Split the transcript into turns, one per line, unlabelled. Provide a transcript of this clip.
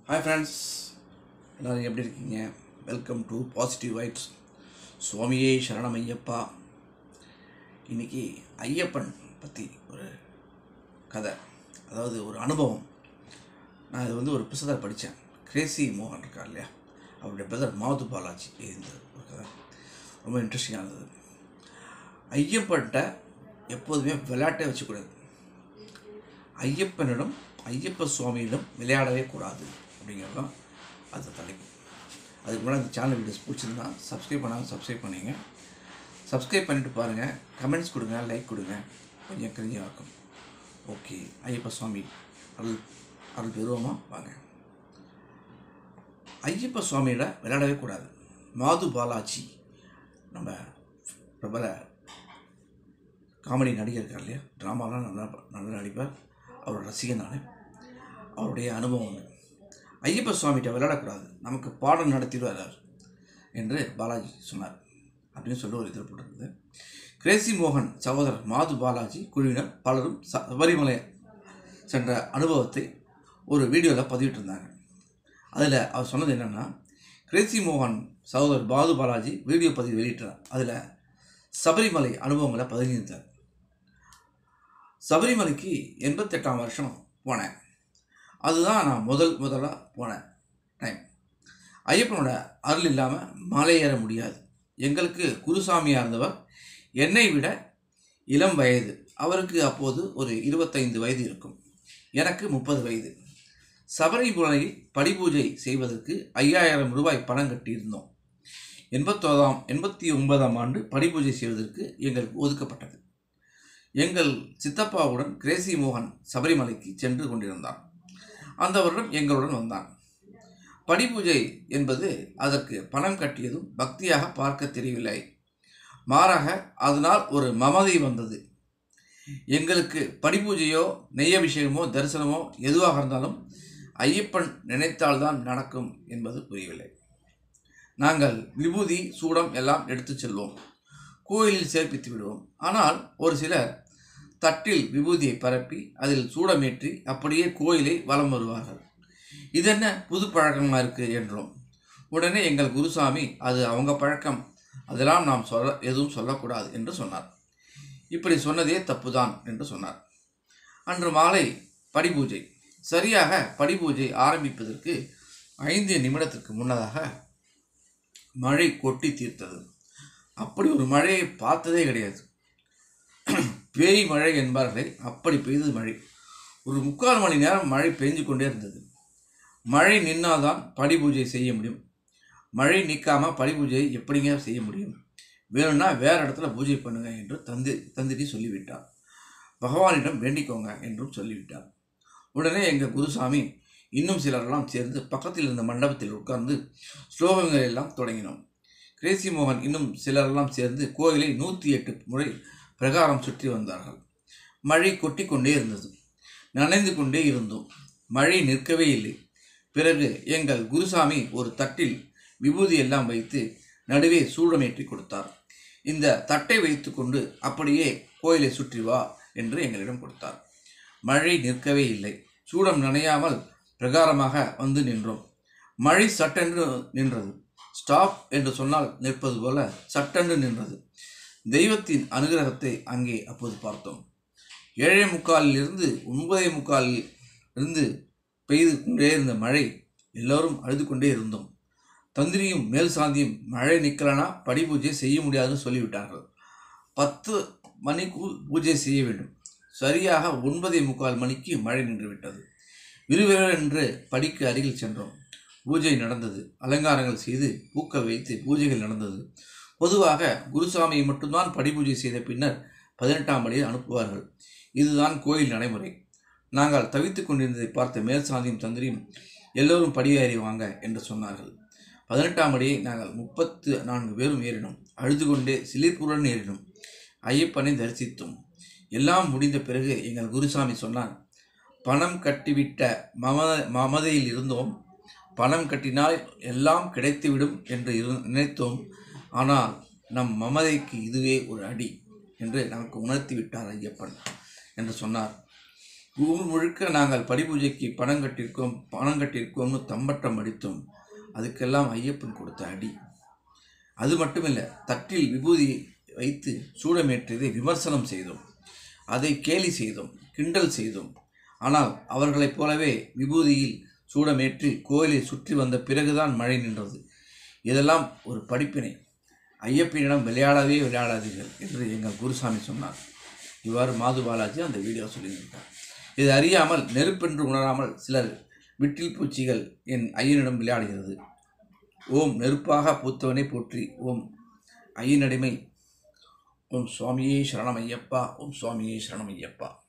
hi friends எல்லோரும் எப்படி இருக்கீங்க வெல்கம் டு பாசிட்டிவ் வைப்ஸ் சுவாமியே சரணம் ஐயப்பா இன்னைக்கு ஐயப்பன் பற்றி ஒரு கதை அதாவது ஒரு அனுபவம் நான் இது வந்து ஒரு புத்தகத்தை படித்தேன் கிரேசி மோகன் இருக்கார் இல்லையா அவருடைய பிரதர் மாது பாலாஜி எழுந்த ஒரு கதை ரொம்ப இன்ட்ரெஸ்டிங்காக இருந்தது ஐயப்பன்ட்ட எப்போதுமே விளையாட்டே வச்சுக்கூடாது ஐயப்பனிடம் ஐயப்ப சுவாமியிடம் விளையாடவே கூடாது அப்படிங்கிறது தான் அது தலைப்பு அதுக்கு முன்னாடி இந்த சேனல் வீடியோஸ் பிடிச்சிருந்தா சப்ஸ்கிரைப் பண்ணாமல் சப்ஸ்கிரைப் பண்ணிங்க சப்ஸ்கிரைப் பண்ணிட்டு பாருங்கள் கமெண்ட்ஸ் கொடுங்க லைக் கொடுங்க கொஞ்சம் கிரிஞ்சாக இருக்கும் ஓகே ஐயப்ப சுவாமி அருள் அருள் பெறுவோமா வாங்க ஐயப்ப சுவாமியிட விளையாடவே கூடாது மாது பாலாஜி நம்ம பிரபல காமெடி நடிகர் இருக்கார் இல்லையா ட்ராமாலாம் நல்லா நல்லா நடிப்பார் அவரோட ரசிகன் நான் அவருடைய அனுபவம் ஒன்று ஐயப்ப சுவாமிகிட்ட விளையாடக்கூடாது நமக்கு பாடம் நடத்திடுவார் அவர் என்று பாலாஜி சொன்னார் அப்படின்னு சொல்லி ஒரு இதில் போட்டிருந்தது கிரேசி மோகன் சகோதரர் மாது பாலாஜி குழுவினர் பலரும் சபரிமலை சென்ற அனுபவத்தை ஒரு வீடியோவில் பதிவிட்டிருந்தாங்க அதில் அவர் சொன்னது என்னென்னா கிரேசி மோகன் சகோதரர் பாது பாலாஜி வீடியோ பதிவு வெளியிட்டார் அதில் சபரிமலை அனுபவங்களை பதினிருந்தார் சபரிமலைக்கு எண்பத்தெட்டாம் வருஷம் போனேன் அதுதான் நான் முதல் முதலாக போன டைம் ஐயப்பனோட அருள் இல்லாமல் மலை ஏற முடியாது எங்களுக்கு குருசாமியாக இருந்தவர் என்னை விட இளம் வயது அவருக்கு அப்போது ஒரு இருபத்தைந்து வயது இருக்கும் எனக்கு முப்பது வயது சபரிமலையில் படிபூஜை செய்வதற்கு ஐயாயிரம் ரூபாய் பணம் கட்டியிருந்தோம் எண்பத்தோதாம் எண்பத்தி ஒன்பதாம் ஆண்டு படிபூஜை செய்வதற்கு எங்களுக்கு ஒதுக்கப்பட்டது எங்கள் சித்தப்பாவுடன் கிரேசி மோகன் சபரிமலைக்கு சென்று கொண்டிருந்தான் அந்த வருடம் எங்களுடன் வந்தான் படிபூஜை என்பது அதற்கு பணம் கட்டியதும் பக்தியாக பார்க்க தெரியவில்லை மாறாக அதனால் ஒரு மமதை வந்தது எங்களுக்கு படிபூஜையோ நெய்யபிஷேகமோ தரிசனமோ எதுவாக இருந்தாலும் ஐயப்பன் நினைத்தால்தான் நடக்கும் என்பது புரியவில்லை நாங்கள் விபூதி சூடம் எல்லாம் எடுத்து செல்வோம் கோயிலில் சேர்ப்பித்து விடுவோம் ஆனால் ஒரு சிலர் தட்டில் விபூதியை பரப்பி அதில் சூடமேற்றி அப்படியே கோயிலை வலம் வருவார்கள் இதென்ன புது பழக்கமாக இருக்குது என்றோம் உடனே எங்கள் குருசாமி அது அவங்க பழக்கம் அதெல்லாம் நாம் சொல்ல எதுவும் சொல்லக்கூடாது என்று சொன்னார் இப்படி சொன்னதே தப்புதான் என்று சொன்னார் அன்று மாலை படிபூஜை சரியாக படிபூஜை ஆரம்பிப்பதற்கு ஐந்து நிமிடத்திற்கு முன்னதாக மழை கொட்டி தீர்த்தது அப்படி ஒரு மழையை பார்த்ததே கிடையாது பேய் மழை என்பார்களே அப்படி பெய்தது மழை ஒரு முக்கால் மணி நேரம் மழை பெஞ்சு கொண்டே இருந்தது மழை நின்னாதான் படி பூஜை செய்ய முடியும் மழை நிற்காம படி பூஜையை எப்படிங்க செய்ய முடியும் வேணும்னா வேற இடத்துல பூஜை பண்ணுங்க என்று தந்தி தந்திரி சொல்லிவிட்டார் பகவானிடம் வேண்டிக்கோங்க என்றும் சொல்லிவிட்டார் உடனே எங்கள் குருசாமி இன்னும் சிலரெல்லாம் சேர்ந்து பக்கத்தில் இருந்த மண்டபத்தில் உட்கார்ந்து ஸ்லோகங்கள் எல்லாம் தொடங்கினோம் கிரேசி மோகன் இன்னும் சிலரெல்லாம் சேர்ந்து கோயிலை நூற்றி எட்டு முறை பிரகாரம் சுற்றி வந்தார்கள் மழை கொட்டி கொண்டே இருந்தது நனைந்து கொண்டே இருந்தோம் மழை நிற்கவே இல்லை பிறகு எங்கள் குருசாமி ஒரு தட்டில் விபூதி எல்லாம் வைத்து நடுவே சூடமேற்றி கொடுத்தார் இந்த தட்டை வைத்துக்கொண்டு அப்படியே கோயிலை சுற்றி வா என்று எங்களிடம் கொடுத்தார் மழை நிற்கவே இல்லை சூடம் நனையாமல் பிரகாரமாக வந்து நின்றோம் மழை சட்டென்று நின்றது ஸ்டாப் என்று சொன்னால் நிற்பது போல சட்டென்று நின்றது தெய்வத்தின் அனுகிரகத்தை அங்கே அப்போது பார்த்தோம் ஏழே முக்காலில் இருந்து ஒன்பதே முக்காலில் இருந்து பெய்து கொண்டே இருந்த மழை எல்லோரும் அழுது கொண்டே இருந்தோம் தந்திரியும் மேல் சாந்தியும் மழை நிற்கலனா படி பூஜை செய்ய முடியாதுன்னு சொல்லிவிட்டார்கள் பத்து மணிக்குள் பூஜை செய்ய வேண்டும் சரியாக ஒன்பதே முக்கால் மணிக்கு மழை நின்றுவிட்டது விறுவிறென்று படிக்கு அருகில் சென்றோம் பூஜை நடந்தது அலங்காரங்கள் செய்து பூக்கள் வைத்து பூஜைகள் நடந்தது பொதுவாக குருசாமியை மட்டும்தான் படிபூஜை செய்த பின்னர் பதினெட்டாம் படியில் அனுப்புவார்கள் இதுதான் கோயில் நடைமுறை நாங்கள் தவித்து கொண்டிருந்ததை பார்த்த மேல்சாந்தியும் தந்திரியும் எல்லோரும் படியேறி வாங்க என்று சொன்னார்கள் பதினெட்டாம் படியை நாங்கள் முப்பத்து நான்கு பேரும் ஏறினோம் அழுது கொண்டே சிலிர்ப்புடன் ஏறினோம் ஐயப்பனை தரிசித்தோம் எல்லாம் முடிந்த பிறகு எங்கள் குருசாமி சொன்னார் பணம் கட்டிவிட்ட மம மமதையில் இருந்தோம் பணம் கட்டினால் எல்லாம் கிடைத்துவிடும் என்று இரு நினைத்தோம் ஆனால் நம் மமதைக்கு இதுவே ஒரு அடி என்று நமக்கு உணர்த்தி விட்டார் ஐயப்பன் என்று சொன்னார் ஊர் முழுக்க நாங்கள் படிபூஜைக்கு பணம் கட்டியிருக்கோம் பணம் கட்டியிருக்கோம்னு தம்பட்டம் அடித்தோம் அதுக்கெல்லாம் ஐயப்பன் கொடுத்த அடி அது மட்டுமில்லை தட்டில் விபூதி வைத்து சூடமேற்றியதை விமர்சனம் செய்தோம் அதை கேலி செய்தோம் கிண்டல் செய்தோம் ஆனால் அவர்களைப் போலவே விபூதியில் சூடமேற்றி கோயிலை சுற்றி வந்த பிறகுதான் மழை நின்றது இதெல்லாம் ஒரு படிப்பினை ஐயப்பனிடம் விளையாடவே விளையாடாதீர்கள் என்று எங்கள் குருசாமி சொன்னார் இவ்வாறு மாது பாலாஜி அந்த வீடியோ சொல்லியிருக்கார் இது அறியாமல் நெருப்பென்று உணராமல் சிலர் விட்டில் பூச்சிகள் என் ஐயனிடம் விளையாடுகிறது ஓம் நெருப்பாக பூத்தவனை போற்றி ஓம் ஐயனடிமை ஓம் சுவாமியே சரணமையப்பா ஓம் சுவாமியே சரணமையப்பா